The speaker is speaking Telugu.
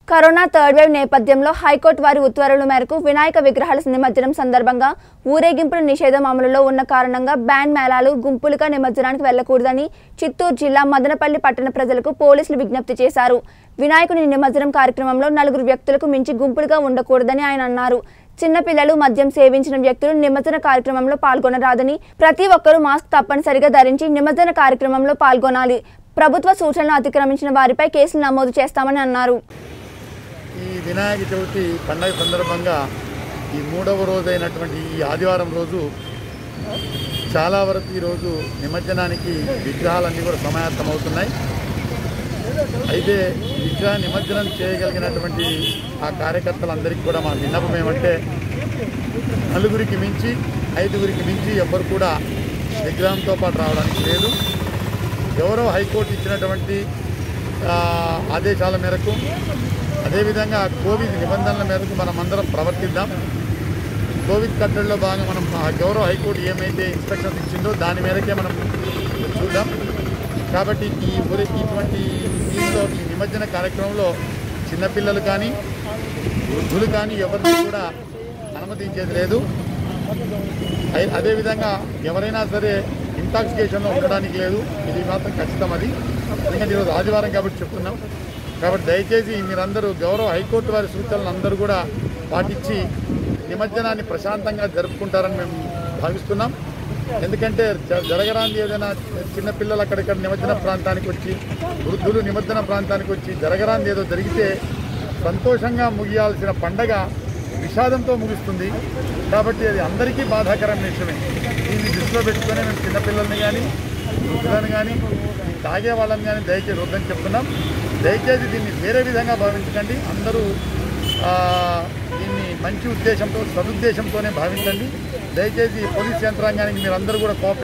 కరోనా థర్డ్ వేవ్ నేపథ్యంలో హైకోర్టు వారి ఉత్తర్వుల మేరకు వినాయక విగ్రహాల నిమజ్జనం సందర్భంగా ఊరేగింపుల నిషేధం అమలులో ఉన్న కారణంగా బ్యాండ్ మేళాలు గుంపులుగా నిమజ్జనానికి వెళ్లకూడదని చిత్తూరు జిల్లా మదనపల్లి పట్టణ ప్రజలకు పోలీసులు విజ్ఞప్తి చేశారు వినాయకుని నిమజ్జనం కార్యక్రమంలో నలుగురు వ్యక్తులకు మించి గుంపులుగా ఉండకూడదని ఆయన అన్నారు చిన్నపిల్లలు మద్యం సేవించిన వ్యక్తులు నిమజ్జన కార్యక్రమంలో పాల్గొనరాదని ప్రతి ఒక్కరూ మాస్క్ తప్పనిసరిగా ధరించి నిమజ్జన కార్యక్రమంలో పాల్గొనాలి ప్రభుత్వ సూచనలు అతిక్రమించిన వారిపై కేసులు నమోదు చేస్తామని అన్నారు ఈ వినాయక చవితి పండగ సందర్భంగా ఈ మూడవ రోజైనటువంటి ఈ ఆదివారం రోజు చాలా వరకు ఈరోజు నిమజ్జనానికి విగ్రహాలన్నీ కూడా సమాయత్తమవుతున్నాయి అయితే విగ్రహ నిమజ్జనం చేయగలిగినటువంటి ఆ కార్యకర్తలందరికీ కూడా మా విన్నపం ఏమంటే నలుగురికి మించి ఐదుగురికి మించి ఎవ్వరు కూడా విగ్రహంతో పాటు రావడానికి లేదు ఎవరో హైకోర్టు ఇచ్చినటువంటి ఆ, ఆదేశాల మేరకు అదేవిధంగా కోవిడ్ నిబంధనల మేరకు మనం అందరం ప్రవర్తిద్దాం కోవిడ్ కట్టడిలో భాగంగా మనం ఆ గౌరవ హైకోర్టు ఏమైతే ఇన్స్ట్రక్షన్స్ ఇచ్చిందో దాని మేరకే మనం చూద్దాం కాబట్టి ఈ ఊరి ఇటువంటి దీనిలో ఈ నిమజ్జన కార్యక్రమంలో చిన్నపిల్లలు కానీ వృద్ధులు కానీ ఎవరిని కూడా అనుమతించేది లేదు అయి- అదేవిధంగా ఎవరైనా సరే ఇంటాక్సికేషన్లో ఉండడానికి లేదు ఇది మాత్రం ఖచ్చితం అది ఎందుకంటే ఈరోజు ఆదివారం కాబట్టి చెప్తున్నాం కాబట్టి దయచేసి మీరందరూ గౌరవ హైకోర్టు వారి సూచనలను అందరూ కూడా పాటించి నిమజ్జనాన్ని ప్రశాంతంగా జరుపుకుంటారని మేము భావిస్తున్నాం ఎందుకంటే జ- జరగరాంది ఏదైనా చిన్నపిల్లలు అక్కడిక్కడ నిమజ్జన ప్రాంతానికి వచ్చి వృద్ధులు నిమజ్జన ప్రాంతానికి వచ్చి జరగరాంది ఏదో జరిగితే సంతోషంగా ముగియాల్సిన పండగ విషాదంతో ముగుస్తుంది కాబట్టి అది అందరికీ బాధాకరమైన విషయమే దీన్ని దృష్టిలో పెట్టుకొని మేము చిన్నపిల్లల్ని కానీ వృద్ధులను కానీ ఈ తాగే వాళ్ళని కానీ దయచేసి వద్దని చెప్తున్నాం దయచేసి దీన్ని వేరే విధంగా భావించకండి అందరూ ఆ, దీన్ని మంచి ఉద్దేశంతో సదుద్దేశంతోనే భావించండి దయచేసి పోలీస్ యంత్రాంగానికి మీరందరూ కూడా కోప